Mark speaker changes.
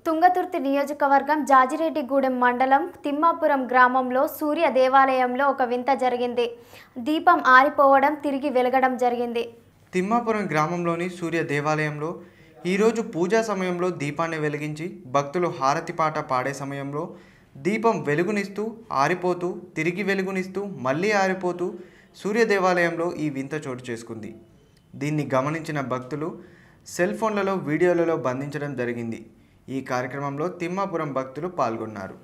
Speaker 1: తుంగతుర్తి నియోజకవర్గం జాజిరెడ్డిగూడెం మండలం తిమ్మాపురం గ్రామంలో సూర్య దేవాలయంలో ఒక వింత జరిగింది దీపం ఆరిపోవడం తిరిగి వెలగడం జరిగింది
Speaker 2: తిమ్మాపురం గ్రామంలోని సూర్య దేవాలయంలో ఈరోజు పూజా సమయంలో దీపాన్ని వెలిగించి భక్తులు హారతి పాట పాడే సమయంలో దీపం వెలుగునిస్తూ ఆరిపోతూ తిరిగి వెలుగునిస్తూ మళ్ళీ ఆరిపోతూ సూర్య దేవాలయంలో ఈ వింత చోటు చేసుకుంది దీన్ని గమనించిన భక్తులు సెల్ ఫోన్లలో వీడియోలలో బంధించడం జరిగింది ఈ కార్యక్రమంలో తిమ్మాపురం భక్తులు పాల్గొన్నారు